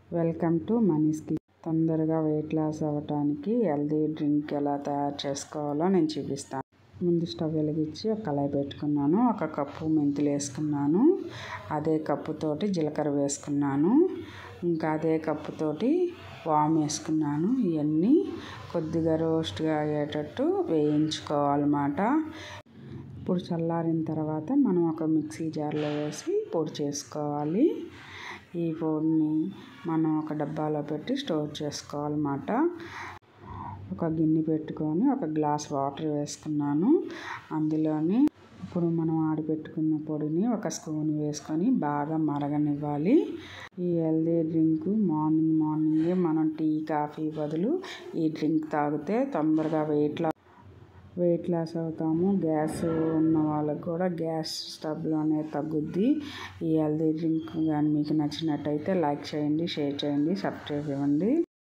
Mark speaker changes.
Speaker 1: welcome to మనీస్కి తొందరగా weight loss అవ్వటానికి హెల్దీ డ్రింక్ ఎలా తయారు చేసుకోవాలో నేను చూపిస్తాను ముందు స్టవ్ వెలిగించి ఒక కళాయి పెట్టుకున్నాను ఒక కప్పు మెంతులు వేసుకున్నాను అదే కప్పుతోటి జీలకర్ర వేసుకున్నాను ఇంకా అదే కప్పుతోటి వామ్ వేసుకున్నాను ఇవన్నీ కొద్దిగా రోస్ట్గా అయ్యేటట్టు వేయించుకోవాలన్నమాట ఇప్పుడు చల్లారిన తర్వాత మనం ఒక మిక్సీ జార్లో వేసి పొడి చేసుకోవాలి ఈ పొడిని మనం ఒక డబ్బాలో పెట్టి స్టోర్ చేసుకోవాలన్నమాట ఒక గిన్నె పెట్టుకొని ఒక గ్లాస్ వాటర్ వేసుకున్నాను అందులోని ఇప్పుడు మనం ఆడిపెట్టుకున్న పొడిని ఒక స్పూన్ వేసుకొని బాగా మరగనివ్వాలి ఈ హెల్దీ డ్రింక్ మార్నింగ్ మార్నింగే మనం టీ కాఫీ బదులు ఈ డ్రింక్ తాగితే తొందరగా వెయిట్ లాస్ వెయిట్ లాస్ అవుతాము గ్యాస్ ఉన్న వాళ్ళకు కూడా గ్యాస్ స్టబ్లో అనేది తగ్గుద్ది ఈ హెల్దీ డ్రింక్ కానీ మీకు నచ్చినట్టయితే లైక్ చేయండి షేర్ చేయండి సబ్స్క్రైబ్ ఇవ్వండి